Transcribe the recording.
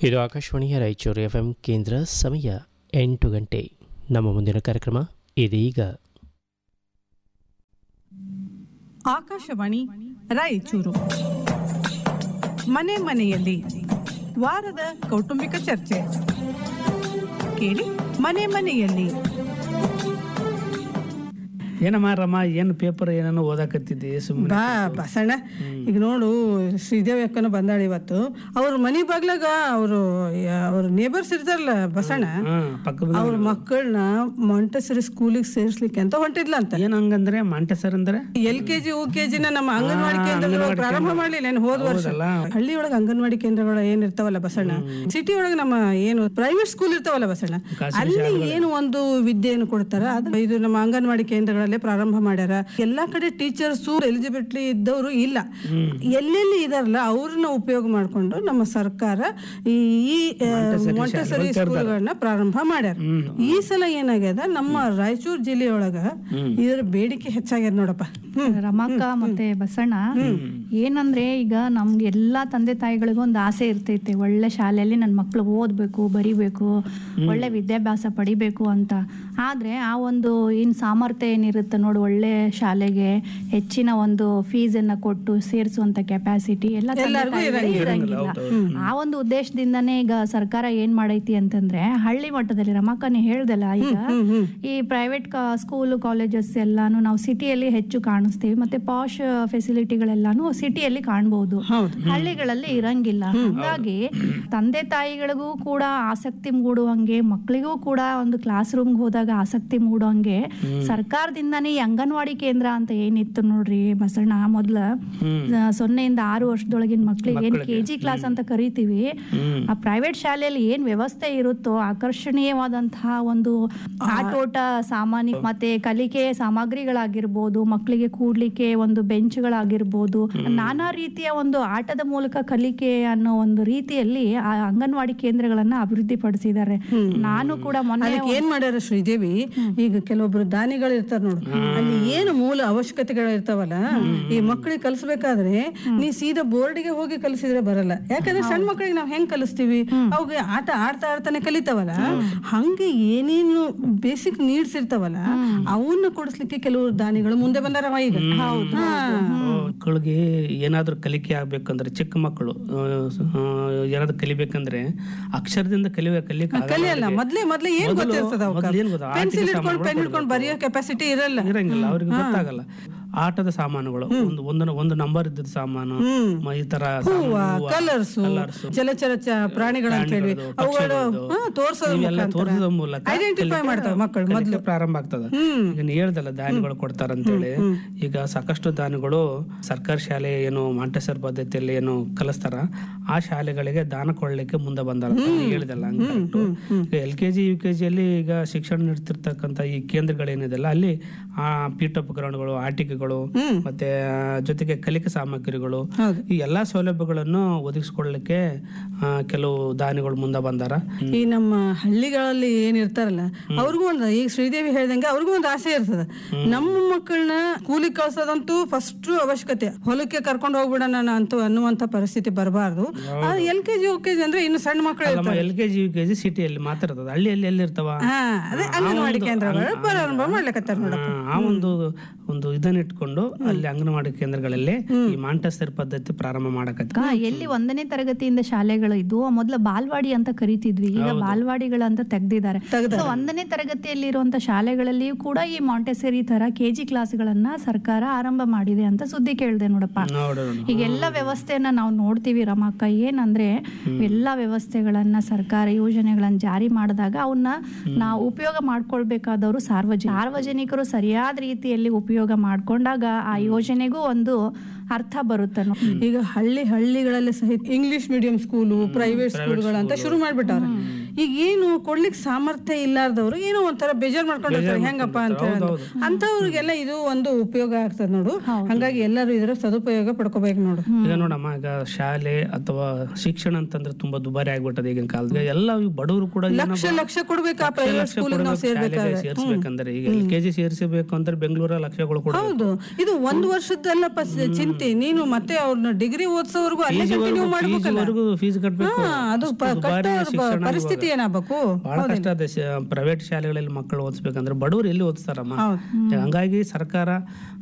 ಇದು ಆಕಾಶವಾಣಿಯ Raichur F M ಕೇಂದ್ರ ಸಮಯ ಎಂಟು ಗಂಟೆ ನಮ್ಮ ಮುಂದಿನ ಕಾರ್ಯಕ್ರಮ ಇದೀಗ ಆಕಾಶವಾಣಿ ರಾಯಚೂರು ಮನೆ ಮನೆಯಲ್ಲಿ ವಾರದ ಕೌಟುಂಬಿಕ ಚರ್ಚೆ ಕೇಳಿ ಮನೆ ಮನೆಯಲ್ಲಿ ಏನಮ್ಮ ರಮ್ಮ ಏನು ಪೇಪರ್ ಏನೇನೋ ಓದಾಕತ್ತಿದ್ದಿ ಸುಮ್ಮನೆ ಬಾ ಬಸಣ್ಣ ಈಗ ನೋಡು ಶ್ರೀದೇವಿ ಅಕ್ಕನ ಬಂದಾಳ ಇವತ್ತು ಅವ್ರ ಮನಿ ಬಾಗ್ಲಾಗ ಅವರು ಅವ್ರ ನೇಬರ್ಸ್ ಇರ್ತಾರಲ್ಲ ಬಸಣ್ಣ ಹಾ ಪಕ್ಕದ ಅವ್ರ ಮಕ್ಕಳನ್ನ ಮಾಂಟೆಸರಿ ಸ್ಕೂಲಿಗೆ ಸೇರ್ಸ್ಲಿಕ್ಕೆ ಅಂತ ಹೊಂಟಿದ್ಲಂತ ಏನ್ ಹಂಗಂದ್ರೆ ಮಾಂಟೆಸರ್ ಅಂದ್ರೆ L K G U K ಜಿನ ನಮ್ಮ ಅಂಗನವಾಡಿ ಕೇಂದ್ರಗಳು ಪ್ರಾರಂಭ ಮಾಡ್ಲಿಲ್ಲ ಏನು ಹೋದ ವರ್ಷ ಹೌದಲ್ಲ? ಹಳ್ಳಿ ಒಳಗ ಅಂಗನವಾಡಿ ಕೇಂದ್ರಗಳು ಏನ್ ಇರ್ತಾವಲ್ಲ ಬಸಣ್ಣ ಸಿಟಿ ಒಳಗ ನಮ್ಮ ಏನು ಪ್ರೈವೇಟ್ ಸ್ಕೂಲ್ ಇರ್ತಾವಲ್ಲ ಬಸಣ್ಣ ಅಲ್ಲಿ ಏನು ಒಂದು ವಿದ್ಯೆಯನ್ನು ಕೊಡ್ತಾರ ಅದು ಇದು ನಮ್ಮ ಅಂಗನವಾಡಿ ಕೇಂದ್ರಗಳಲ್ಲೇ ಪ್ರಾರಂಭ ಮಾಡ್ಯಾರ ಎಲ್ಲಾ ಕಡೆ ಟೀಚರ್ಸ್ ಎಲಿಜಿಬಿಲಿಟಿ ಇದ್ದವರು ಇಲ್ಲ ಎಲ್ಲೆಲ್ಲಿ ಇದಾರಲ್ಲ ಅವ್ರನ್ನ ಉಪಯೋಗ ಮಾಡ್ಕೊಂಡು ನಮ್ಮ ಸರ್ಕಾರ ಈ ಈ ಮೊಂಟೆಸರಿ ಸ್ಕೂಲ್ಗಳನ್ನ ಪ್ರಾರಂಭ ಮಾಡ್ಯಾರ ಈ ಸಲ ಏನಾಗ್ಯದ ನಮ್ಮ ರಾಯಚೂರು ಜಿಲ್ಲೆಯೊಳಗ ಇದ್ರ ಬೇಡಿಕೆ ಹೆಚ್ಚಾಗ್ಯದ ನೋಡಪ್ಪ ಹ್ಮ್ ರಮಕ್ಕ ಮತ್ತೆ ಬಸಣ್ಣ ಏನಂದ್ರೆ ಈಗ ನಮ್ಗೆ ಎಲ್ಲಾ ತಂದೆ ತಾಯಿಗಳಿಗೂ ಒಂದು ಆಸೆ ಇರ್ತೈತೆ ಒಳ್ಳೆ ಶಾಲೆಯಲ್ಲಿ ನನ್ನ ಮಕ್ಳು ಓದ್ಬೇಕು ಬರಿಬೇಕು ಒಳ್ಳೆ ವಿದ್ಯಾಭ್ಯಾಸ ಪಡಿಬೇಕು ಅಂತ ಆದ್ರೆ ಆ ಒಂದು ಏನ್ ಸಾಮರ್ಥ್ಯ ಏನಿರುತ್ತೆ ನೋಡು ಒಳ್ಳೆ ಶಾಲೆಗೆ ಹೆಚ್ಚಿನ ಒಂದು ಫೀಸ್ ಅನ್ನ ಕೊಟ್ಟು ಸೇರಿಸುವಂತ ಕೆಪಾಸಿಟಿ ಎಲ್ಲ ತಂದೆ ತಾಯಿಗಳಿಗೆ ಇರಂಗಿಲ್ಲ ಆ ಒಂದು ಉದ್ದೇಶದಿಂದನೇ ಈಗ ಸರ್ಕಾರ ಏನ್ ಮಾಡೈತಿ ಅಂತಂದ್ರೆ ಹಳ್ಳಿ ಮಟ್ಟದಲ್ಲಿ ರಮಕ್ಕ ನೀ ಹೇಳ್ದಲ್ಲ ಈಗ ಈ ಪ್ರೈವೇಟ್ ಸ್ಕೂಲ್ ಕಾಲೇಜಸ್ ಎಲ್ಲಾನು ನಾವು ಸಿಟಿಯಲ್ಲಿ ಹೆಚ್ಚು ಕಾಣಿಸ್ತೀವಿ ಮತ್ತೆ ಪಾಶ್ ಫೆಸಿಲಿಟಿಗಳೆಲ್ಲಾನು ಸಿಟಿಯಲ್ಲಿ ಕಾಣಬಹುದು ಹಳ್ಳಿಗಳಲ್ಲಿ ಇರಂಗಿಲ್ಲ ಹಾಗಾಗಿ ತಂದೆ ತಾಯಿಗಳಿಗೂ ಕೂಡ ಆಸಕ್ತಿ ಮೂಡುವಂಗೆ ಮಕ್ಕಳಿಗೂ ಕೂಡ ಒಂದು ಕ್ಲಾಸ್ ರೂಮ್ಗೆ ಹೋದಾಗ ಆಸಕ್ತಿ ಮೂಡುವಂಗೆ ಸರ್ಕಾರದಿಂದಾನೇ ಈ ಅಂಗನವಾಡಿ ಕೇಂದ್ರ ಅಂತ ಏನಿತ್ತು ನೋಡ್ರಿ ಬಸಣ್ಣ ಮೊದ್ಲ ಆ, ಸೊನ್ನೆಯಿಂದ ಆರು ವರ್ಷದೊಳಗಿನ ಮಕ್ಳಿಗೆ ಏನ್ ಕೆ ಜಿ ಕ್ಲಾಸ್ ಅಂತ ಕರಿತೀವಿ ಆ ಪ್ರೈವೇಟ್ ಶಾಲೆಯಲ್ಲಿ ಏನ್ ವ್ಯವಸ್ಥೆ ಇರುತ್ತೋ ಆಕರ್ಷಣೀಯವಾದಂತಹ ಒಂದು ಆಟೋಟ ಸಾಮಾನ್ಯ ಮತ್ತೆ ಕಲಿಕೆ ಸಾಮಗ್ರಿಗಳಾಗಿರ್ಬೋದು ಮಕ್ಕಳಿಗೆ ಕೂಡ್ಲಿಕ್ಕೆ ಒಂದು ಬೆಂಚ್ಗಳಾಗಿರ್ಬೋದು ನಾನಾ ರೀತಿಯ ಒಂದು ಆಟದ ಮೂಲಕ ಕಲಿಕೆ ಅನ್ನೋ ಒಂದು ರೀತಿಯಲ್ಲಿ ಆ ಅಂಗನವಾಡಿ ಕೇಂದ್ರಗಳನ್ನ ಅಭಿವೃದ್ಧಿ ಪಡಿಸಿದ್ದಾರೆ ನಾನು ಕೂಡ ಮೊನ್ನೆ ಅದಕ್ಕೆ ಏನ್ ಮಾಡ್ಯಾರ ಶ್ರೀದೇವಿ ಈಗ ಕೆಲವೊಬ್ರು ದಾನಿಗಳು ಇರ್ತಾರ ನೋಡು ಅಲ್ಲಿ ಏನು ಮೂಲ ಅವಶ್ಯಕತೆಗಳು ಇರ್ತಾವಲ್ಲ ಈ ಮಕ್ಕಳಿಗೆ ಕಲಿಸ್ಬೇಕಾದ್ರೆ ನೀ ಸೀದಾ ಬೋರ್ಡಿಗೆ ಹೋಗಿ ಕಲಿಸಿದ್ರೆ ಬರಲ್ಲ ಯಾಕಂದ್ರೆ ಸಣ್ಣ ಮಕ್ಕಳಿಗೆ ನಾವ್ ಹೆಂಗ್ ಕಲಿಸ್ತೀವಿ ಅವಾಗ ಆಟ ಆಡ್ತಾ ಆಡ್ತಾನೆ ಕಲಿತಾವಲ್ಲ ಹಂಗೆ ಏನೇನು ಬೇಸಿಕ್ ನೀಡ್ಸ್ ಇರ್ತಾವಲ್ಲ ಅವನ್ನ ಕೊಡಿಸ್ಲಿಕ್ಕೆ ಕೆಲವು ದಾನಿಗಳು ಮುಂದೆ ಬಂದಾರವ ಈಗ ಹಾ. ಮಕ್ಕಳಿಗೆ ಏನಾದ್ರೂ ಕಲಿಕೆ ಆಗ್ಬೇಕಂದ್ರೆ ಚಿಕ್ಕ ಮಕ್ಕಳು ಆ, ಆ, ಏನಾದ್ರು ಕಲಿಬೇಕಂದ್ರೆ ಅಕ್ಷರದಿಂದ ಕಲಿಯ ಕಲಿಯಕ್ಕೆ ಆಗಲ್ಲ ಕಲಿಯಲ್ಲ ಅವ್ರಿಗೆ. ಮೊದ್ಲೇ ಮೊದ್ಲೇ ಏನ್ ಮೊದಲು- ಗೊತ್ತಿರ್ತದ ಮೊದಲು ಏನ್ ಗೊತ್ತಾ? ಪೆನ್ಸಿಲ್ ಆಟಿಕೆ ಹಿಡ್ಕೊಂಡು ಸಾಮಾನುಗಳು ಪೆನ್ ಹಿಡ್ಕೊಂಡು ಬರೆಯೋ ಕೆಪಾಸಿಟಿ ಇರಲ್ಲ ಇರಂಗಿಲ್ಲ ಅವ್ರಿಗೆ ಗೊತ್ತಾಗಲ್ಲ ಆಟದ ಸಾಮಾನುಗಳು ಒಂದು ಒಂದು ಒಂದು ನಂಬರ್ ಇದ್ದದ ಸಾಮಾನು ಮ- ಈ ತರ ಸಾಮಾನು, ಹೂವ, ಕಲರ್ಸ್ colours, ಜಲಚರ ಚ- ಪ್ರಾಣಿಗಳು ಅಂತ ಹೇಳಿ ಪ್ರಾಣಿಗಳದ್ದು, ಅವುಗಳು ಪಕ್ಷಿಗಳದ್ದು, ಹಾ, ತೋರ್ಸೋದ್ರ ಇವೆಲ್ಲ ಮುಖಾಂತರ ತೋರಿಸೋದ್ರ ಮೂಲಕ ಐಡೆಂಟಿಫೈ ಕಲಿಕೆ- ಮಾಡ್ತಾವ ಮಕ್ಕಳು ಕಲಿಕೆ ಮೊದ್ಲು ಪ್ರಾರಂಭ ಆಗ್ತದ ಈಗ ನೀ ಹೇಳ್ದಲ್ಲ ದಾನಿಗಳು ಕೊಡ್ತಾರಂತೇಳಿ ಈಗ ಸಾಕಷ್ಟು ದಾನಿಗಳು ಸರ್ಕಾರಿ ಶಾಲೆ ಏನು ಮಾಂಟೆಸರ್ ಪದ್ಧತಿಯಲ್ಲಿ ಏನು ಕಲಿಸ್ತಾರ ಆ ಶಾಲೆಗಳಿಗೆ ದಾನ ಕೊಡ್ಲಿಕ್ಕೆ ಮುಂದೆ ಬಂದಾರ ಅಂತ ನೀ ಹೇಳ್ದಲ್ಲ ಹಂಗ್ correct. ಈಗ L K G U K ಜಿಯಲ್ಲಿ ಈಗ ಶಿಕ್ಷಣ ನೀಡ್ತಿರ್ತಕ್ಕಂಥ ಈ ಕೇಂದ್ರಗಳೇನಿದೆಲ್ಲ ಅಲ್ಲಿ ಆ ಪೀಠೋಪಕರಣಗಳು ಆಟಿಕೆಗಳು ಮತ್ತೆ ಆ, ಜೊತೆಗೆ ಕಲಿಕೆ ಸಾಮಗ್ರಿಗಳು ಹೌದು. ಈ ಎಲ್ಲಾ ಸೌಲಭ್ಯಗಳನ್ನು ಒದಗಿಸ್ಕೊಡ್ಲಿಕ್ಕೆ ಆ, ಕೆಲವು ದಾನಿಗಳು ಮುಂದೆ ಬಂದಾರ ಈ ನಮ್ಮ ಹಳ್ಳಿಗಳಲ್ಲಿ ಏನಿರ್ತಾರಲ್ಲ ಅವ್ರಿಗೂ ಒಂದು ಈಗ ಶ್ರೀದೇವಿ ಹೇಳ್ದಂಗೆ ಅವ್ರಿಗೂ ಒಂದು ಆಸೆ ಇರ್ತದ ನಮ್ಮ ಮಕ್ಕಳನ್ನ ಕೂಲಿಗೆ ಕಳ್ಸೋದಂತೂ ಫಸ್ಟ್ ಅವಶ್ಯಕತೆ ಹೊಲಕ್ಕೆ ಕರ್ಕೊಂಡು ಹೋಗ್ಬಿಡೋಣ ಅಂತೂ ಅನ್ನುವಂತ ಪರಿಸ್ಥಿತಿ ಬರಬಾರ್ದು L K G U K G ಅಂದ್ರೆ ಇನ್ನು ಸಣ್ಣ ಮಕ್ಕಳು ನಮ್ಮ L K G U K G ಸಿಟಿಯಲ್ಲಿ ಮಾತ್ರ ಇರ್ತದ ಹಳ್ಳಿಯಲ್ಲಿ ಎಲ್ಲಿ ಇರ್ತಾವ ಹಾ ಅದೇ ಅಂಗನವಾಡಿ ಕೇಂದ್ರಗಳು ಪ್ರಾರಂಭ ಮಾಡ್ಲಿಕತ್ತಾರ ನೋಡಪ್ಪ ಆ ಒಂದು ಒಂದು ಇದನ್ನ ಇಟ್ಕೊಂಡು ಅಲ್ಲಿ ಅಂಗನವಾಡಿ ಕೇಂದ್ರಗಳಲ್ಲಿ ಈ ಮಾಂಟೆಸರ್ ಪದ್ಧತಿ ಪ್ರಾರಂಭ ಮಾಡಕತ್ತ ಅಕ್ಕ, ಎಲ್ಲಿ ಒಂದನೇ ತರಗತಿಯಿಂದ ಶಾಲೆಗಳು ಇದ್ವು ಮೊದಲ ಬಾಲ್ವಾಡಿ ಅಂತ ಕರಿತಿದ್ವಿ ಈಗ ಬಾಲ್ವಾಡಿಗಳಂತ ತೆಗ್ದಿದ್ದಾರೆ ಸೊ ಒಂದನೇ ತರಗತಿಯಲ್ಲಿ ಇರುವಂತ ಶಾಲೆಗಳಲ್ಲಿಯೂ ಕೂಡ ಈ ಮಾಂಟೆಸರಿ ತರ ಕೆಜಿ ಕ್ಲಾಸ್ಗಳನ್ನ ಸರ್ಕಾರ ಆರಂಭ ಮಾಡಿದೆ ಅಂತ ಸುದ್ದಿ ಕೇಳಿದೆ ನೋಡಪ್ಪ ನೋಡೋಣ ಈಗ ಎಲ್ಲ ವ್ಯವಸ್ಥೆಯನ್ನ ನಾವು ನೋಡ್ತೀವಿ ರಮಕ್ಕ ಏನಂದ್ರೆ ಎಲ್ಲ ವ್ಯವಸ್ಥೆಗಳನ್ನ ಸರ್ಕಾರ ಯೋಜನೆಗಳನ್ನ ಜಾರಿ ಮಾಡಿದಾಗ ಅವನ್ನ ನಾವು ಉಪಯೋಗ ಮಾಡ್ಕೊಳ್ಬೇಕಾದವರು ಸಾರ್ವಜನಿಕ ಸಾರ್ವಜನಿಕರು ಸರಿಯಾದ ರೀತಿಯಲ್ಲಿ ಉಪಯೋಗ ಮಾಡ್ಕೊಂಡಾಗ ಆ ಯೋಜನೆಗೂ ಒಂದು ಅರ್ಥ ಬರುತ್ತೆ ನೋ- ಈಗ ಹಳ್ಳಿ ಹಳ್ಳಿಗಳಲ್ಲಿ ಸಹಿತ ಇಂಗ್ಲಿಷ್ ಮೀಡಿಯಂ ಸ್ಕೂಲು ಪ್ರೈವೇಟ್ ಸ್ಕೂಲ್ಗಳು ಅಂತ ಶುರು ಮಾಡ್ಬಿಟ್ಟವ್ರೆ ಈಗ ಏನು ಕೊಡ್ಲಿಕ್ಕೆ ಸಾಮರ್ಥ್ಯ ಇಲ್ಲಾರ್ದವ್ರು ಏನೋ ಒಂಥರ ಬೇಜಾರ್ ಮಾಡ್ಕೊಂಡಿರ್ತಾರೆ ಹೆಂಗಪ್ಪ ಅಂತ ಹೇಳಿ ಅಂತವ್ರಿಗೆಲ್ಲ ಇದು ಒಂದು ಉಪಯೋಗ ಆಗ್ತದೆ ನೋಡು ಹಂಗಾಗಿ ಎಲ್ಲರೂ ಇದರ ಸದುಪಯೋಗ ಪಡ್ಕೋಬೇಕು ನೋಡು ಈಗ ನೋಡಮ್ಮ ಈಗ ಶಾಲೆ ಅಥವಾ ಶಿಕ್ಷಣ ಅಂತಂದ್ರೆ ತುಂಬಾ ದುಬಾರಿ ಆಗ್ಬಿಟ್ಟದ ಈಗಿನ ಕಾಲದಾಗ ಎಲ್ಲ ಈ ಬಡವರು ಕೂಡ ಏನಪ್ಪ, ಲಕ್ಷ ಲಕ್ಷ ಕೊಡ್ಬೇಕು ಆ ಪ್ರೈವೇಟ್ ಲಕ್ಷ ಸ್ಕೂಲ್ ನಾವು ಕೊಡ್ಬೇಕು ಸೇರ್ಬೇಕಾದ್ರೆ ಶಾಲೆಗೆ ಸೇರ್ಸ್ಬೇಕಂದ್ರೆ ಈಗ ಎಲ್ ಕೆ ಜಿ ಸೇರಿಸಬೇಕು ಅಂದ್ರೆ ಬೆಂಗಳೂರ ಲಕ್ಷಗಳು ಕೊಡ ಹೌದು ಇದು ಒಂದು ವರ್ಷದ್ದಲ್ಲಪ್ಪ ಸ- ಚಿಂತೆ ನೀನು ಮತ್ತೆ ಅವ್ರನ್ನ ಡಿಗ್ರಿ ಓದ್ಸೋವರೆಗೂ ಅಲ್ಲೇ ಕಂಟಿನ್ಯೂ ಮಾಡ್ಬೇಕಲ್ಲ ವರೆಗೂ ಫೀಸ್ ಕಟ್ಟಬೇಕು ಹಾ, ಅದು ಪ- ಕಟ್ಟೋ ಪ- ಪರಿಸ್ಥಿತಿ ಏನಾಗಬೇಕು ಬಹಳ ಕಷ್ಟ ಅದ ಪ್ರೈವೇಟ್ ಶಾಲೆಗಳಲ್ಲಿ ಮಕ್ಕಳು ಓದಿಸ್ಬೇಕಂದ್ರೆ ಬಡವರು ಎಲ್ಲಿ ಓದಿಸ್ತಾರಮ್ಮ ಹೌದು. ಹಂಗಾಗಿ ಸರ್ಕಾರ